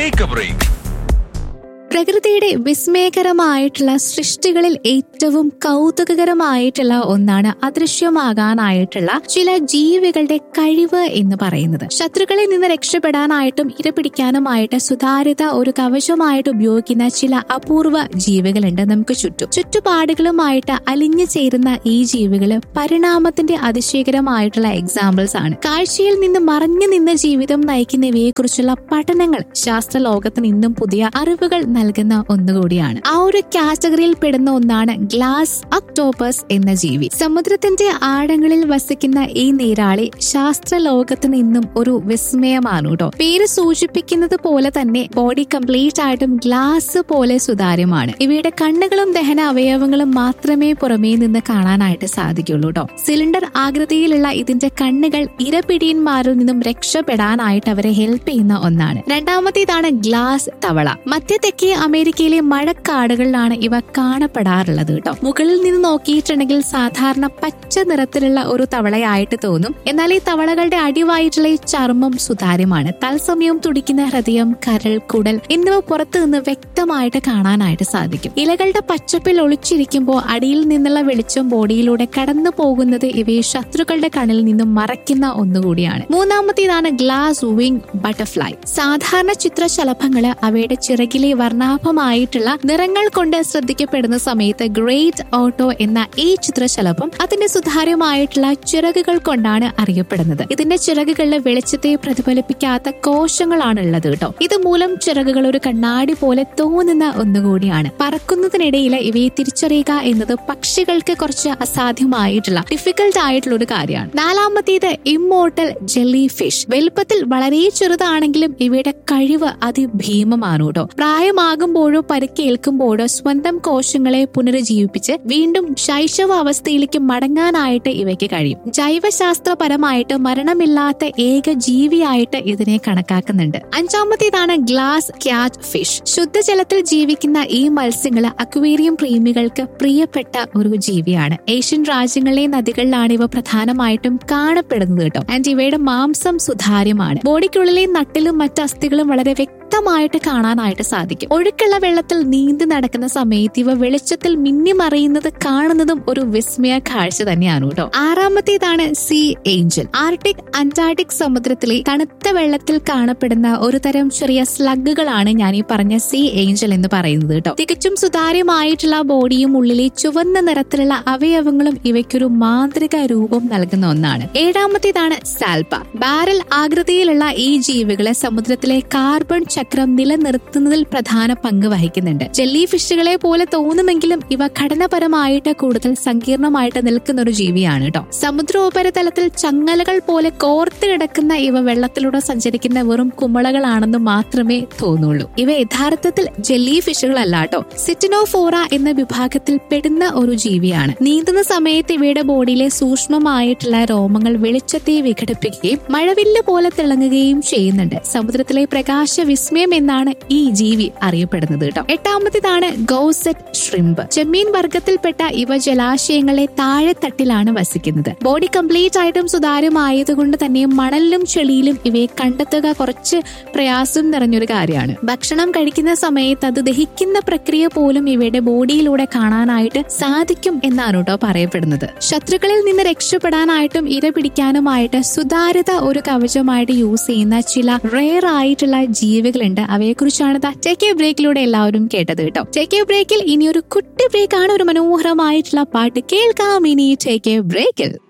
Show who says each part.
Speaker 1: take A break
Speaker 2: പ്രകൃതിയുടെ വിസ്മയകരമായിട്ടുള്ള സൃഷ്ടികളിൽ ഏറ്റവും കൗതുകകരമായിട്ടുള്ള ഒന്നാണ് അദൃശ്യമാകാനായിട്ടുള്ള ചില ജീവികളുടെ കഴിവ് എന്ന് പറയുന്നത് ശത്രുക്കളിൽ നിന്ന് രക്ഷപ്പെടാനായിട്ടും ഇരപിടിക്കാനുമായിട്ട് സുതാര്യത ഒരു കവചമായിട്ട് ഉപയോഗിക്കുന്ന ചില അപൂർവ ജീവികളുണ്ട് നമുക്ക് ചുറ്റും ചുറ്റുപാടുകളുമായിട്ട് അലിഞ്ഞു ചേരുന്ന ഈ ജീവികള് പരിണാമത്തിന്റെ അതിശയകരമായിട്ടുള്ള എക്സാമ്പിൾസ് ആണ് കാഴ്ചയിൽ നിന്ന് മറഞ്ഞു നിന്ന ജീവിതം നയിക്കുന്നവയെ കുറിച്ചുള്ള പഠനങ്ങൾ ശാസ്ത്രലോകത്തിന് ഇന്നും പുതിയ അറിവുകൾ നൽകുന്ന ഒന്നുകൂടിയാണ് ആ ഒരു കാറ്റഗറിയിൽ പെടുന്ന ഒന്നാണ് ഗ്ലാസ് ഒക്ടോപ്പസ് എന്ന ജീവി സമുദ്രത്തിന്റെ ആഴങ്ങളിൽ വസിക്കുന്ന ഈ നീരാളി ശാസ്ത്ര ലോകത്തിന് ഇന്നും ഒരു വിസ്മയമാണ് കേട്ടോ പേര് സൂചിപ്പിക്കുന്നത് പോലെ തന്നെ ബോഡി കംപ്ലീറ്റ് ആയിട്ടും ഗ്ലാസ് പോലെ സുതാര്യമാണ് ഇവയുടെ കണ്ണുകളും ദഹന അവയവങ്ങളും മാത്രമേ പുറമേ നിന്ന് കാണാനായിട്ട് സാധിക്കുള്ളൂ കേട്ടോ സിലിണ്ടർ ആകൃതിയിലുള്ള ഇതിന്റെ കണ്ണുകൾ ഇരപിടിയന്മാരിൽ നിന്നും രക്ഷപ്പെടാനായിട്ട് അവരെ ഹെൽപ്പ് ചെയ്യുന്ന ഒന്നാണ് രണ്ടാമത്തേതാണ് ഗ്ലാസ് തവള മധ്യ തെക്കേ അമേരിക്കയിലെ മഴക്കാടുകളിലാണ് ഇവ കാണപ്പെടാറുള്ളത് കേട്ടോ മുകളിൽ നിന്ന് നോക്കിയിട്ടുണ്ടെങ്കിൽ സാധാരണ പച്ച നിറത്തിലുള്ള ഒരു തവളയായിട്ട് തോന്നും എന്നാൽ ഈ തവളകളുടെ അടിവായിട്ടുള്ള ഈ ചർമ്മം സുതാര്യമാണ് തത്സമയം തുടിക്കുന്ന ഹൃദയം കരൾ കുടൽ എന്നിവ പുറത്തു നിന്ന് വ്യക്തമായിട്ട് കാണാനായിട്ട് സാധിക്കും ഇലകളുടെ പച്ചപ്പിൽ ഒളിച്ചിരിക്കുമ്പോൾ അടിയിൽ നിന്നുള്ള വെളിച്ചം ബോഡിയിലൂടെ കടന്നു പോകുന്നത് ഇവയെ ശത്രുക്കളുടെ കണ്ണിൽ നിന്നും മറയ്ക്കുന്ന ഒന്നുകൂടിയാണ് മൂന്നാമത്തേതാണ് ഗ്ലാസ് വിങ് ബട്ടർഫ്ലൈ സാധാരണ ചിത്രശലഭങ്ങള് അവയുടെ ചിറകിലെ വർണ്ണാഭമായിട്ടുള്ള നിറങ്ങൾ കൊണ്ട് ശ്രദ്ധിക്കപ്പെടുന്ന സമയത്ത് ഗ്രേറ്റ് ഓട്ടോ എന്ന ഈ ചിത്രശലഭം അതിന്റെ സുതാര്യമായിട്ടുള്ള ചിറകുകൾ കൊണ്ടാണ് അറിയപ്പെടുന്നത് ഇതിന്റെ ചിറകുകളിലെ വെളിച്ചത്തെ പ്രതിഫലിപ്പിക്കാത്ത കോശങ്ങളാണ് ഉള്ളത് കേട്ടോ ഇതുമൂലം ചിറകുകൾ ഒരു കണ്ണാടി പോലെ തോന്നുന്ന ഒന്നുകൂടിയാണ് പറക്കുന്നതിനിടയിൽ ഇവയെ തിരിച്ചറിയുക എന്നത് പക്ഷികൾക്ക് കുറച്ച് അസാധ്യമായിട്ടുള്ള ഡിഫിക്കൽട്ട് ആയിട്ടുള്ള ഒരു കാര്യമാണ് നാലാമത്തേത് ഇമ്മോർട്ടൽ ജെല്ലി ഫിഷ് വലുപ്പത്തിൽ വളരെ ചെറുതാണെങ്കിലും ഇവയുടെ കഴിവ് അതിഭീമമാണ് കേട്ടോ പ്രായമാകുമ്പോഴോ പരിക്കേൽക്കുമ്പോഴോ സ്വന്തം കോശങ്ങളെ പുനരുജ്ജീവിപ്പിച്ച് വീണ്ടും ശൈശവ അവസ്ഥയിലേക്ക് മടങ്ങാനായിട്ട് ഇവയ്ക്ക് കഴിയും ജൈവശാസ്ത്രപരമായിട്ട് മരണമില്ലാത്ത ഏക ജീവിയായിട്ട് ഇതിനെ കണക്കാക്കുന്നുണ്ട് അഞ്ചാമത്തേതാണ് ഗ്ലാസ് ക്യാറ്റ് ഫിഷ് ശുദ്ധജലത്തിൽ ജീവിക്കുന്ന ഈ മത്സ്യങ്ങൾ അക്വേറിയം പ്രേമികൾക്ക് പ്രിയപ്പെട്ട ഒരു ജീവിയാണ് ഏഷ്യൻ രാജ്യങ്ങളിലെ നദികളിലാണ് ഇവ പ്രധാനമായിട്ടും കാണപ്പെടുന്നത് കേട്ടോ ആൻഡ് ഇവയുടെ മാംസം സുതാര്യമാണ് ബോഡിക്കുള്ളിലെ നട്ടിലും മറ്റ് അസ്ഥികളും വളരെ വ്യക്തമായിട്ട് കാണാനായിട്ട് സാധിക്കും ഒഴുക്കുള്ള വെള്ളത്തിൽ നീന്തി നടക്കുന്ന സമയത്ത് ഇവ വെളിച്ചത്തിൽ മിന്നിമറിയുന്നത് കാണുന്നതും ഒരു വിസ്മയ കാഴ്ച തന്നെയാണ് കേട്ടോ ആറാമത്തേതാണ് സീ ഏഞ്ചൽ ആർട്ടിക് അന്റാർട്ടിക് സമുദ്രത്തിലെ തണുത്ത വെള്ളത്തിൽ കാണപ്പെടുന്ന ഒരു തരം ചെറിയ സ്ലഗുകളാണ് ഞാൻ ഈ പറഞ്ഞ സീ ഏഞ്ചൽ എന്ന് പറയുന്നത് കേട്ടോ തികച്ചും സുതാര്യമായിട്ടുള്ള ബോഡിയും ഉള്ളിലെ ചുവന്ന നിറത്തിലുള്ള അവയവങ്ങളും ഇവയ്ക്കൊരു മാന്ത്രിക രൂപം നൽകുന്ന ഒന്നാണ് ഏഴാമത്തേതാണ് സാൽപ്പ ബാരൽ ആകൃതിയിലുള്ള ഈ ജീവികളെ സമുദ്രത്തിലെ കാർബൺ ചക്രം നിലനിർത്തുന്നതിൽ പ്രധാന പങ്ക് വഹിക്കുന്നുണ്ട് ജെല്ലി ഫിഷുകളെ പോലെ തോന്നുമെങ്കിലും ഇവ ഘടനാപരമായിട്ട് കൂടുതൽ സങ്കീർണമായിട്ട് നിൽക്കുന്ന ഒരു ജീവിയാണ് കേട്ടോ സമുദ്രോപരിതലത്തിൽ ചങ്ങലകൾ പോലെ കോർത്ത് കിടക്കുന്ന ഇവ വെള്ളത്തിലൂടെ സഞ്ചരിക്കുന്ന വെറും കുമളകളാണെന്ന് മാത്രമേ തോന്നുള്ളൂ ഇവ യഥാർത്ഥത്തിൽ ജെല്ലി ഫിഷുകളല്ല കേട്ടോ സിറ്റിനോഫോറ എന്ന വിഭാഗത്തിൽ പെടുന്ന ഒരു ജീവിയാണ് നീന്തുന്ന സമയത്ത് ഇവയുടെ ബോഡിയിലെ സൂക്ഷ്മമായിട്ടുള്ള രോമങ്ങൾ വെളിച്ചത്തെ വിഘടിപ്പിക്കുകയും മഴവില്ല് പോലെ തിളങ്ങുകയും ചെയ്യുന്നുണ്ട് സമുദ്രത്തിലെ പ്രകാശ വിസ്മയം എന്നാണ് ഈ ജീവി അറിയപ്പെടുന്നത് കേട്ടോ എട്ടാമത്തേതാണ് ഗോസെറ്റ് ഷ്രിംബ് ചെമ്മീൻ വർഗത്തിൽപ്പെട്ട ഇവ ജലാശയങ്ങളെ താഴെത്തട്ടിലാണ് വസിക്കുന്നത് ബോഡി കംപ്ലീറ്റ് ആയിട്ടും സുതാര്യമായതുകൊണ്ട് തന്നെ മണലിലും ചെളിയിലും ഇവയെ കണ്ടെത്തുക കുറച്ച് പ്രയാസം നിറഞ്ഞൊരു കാര്യമാണ് ഭക്ഷണം കഴിക്കുന്ന സമയത്ത് അത് ദഹിക്കുന്ന പ്രക്രിയ പോലും ഇവയുടെ ബോഡിയിലൂടെ കാണാനായിട്ട് സാധിക്കും എന്നാണ് കേട്ടോ പറയപ്പെടുന്നത് ശത്രുക്കളിൽ നിന്ന് രക്ഷപ്പെടാനായിട്ടും ഇര പിടിക്കാനുമായിട്ട് സുതാര്യത ഒരു കവചമായിട്ട് യൂസ് ചെയ്യുന്ന ചില റെയർ ആയിട്ടുള്ള ജീവികളുണ്ട് അവയെക്കുറിച്ചാണ് ടേക്ക് എ ബ്രേക്കിലൂടെ എല്ലാവരും കേട്ടത് കേട്ടോ ടേക്ക് എ ബ്രേക്കിൽ ഇനി ഒരു കുട്ടി ബ്രേക്കാണ് ഒരു മനോഹരമായിട്ടുള്ള പാട്ട് കേൾക്കാം ഇനി ടേക്ക് എ ബ്രേക്കിൽ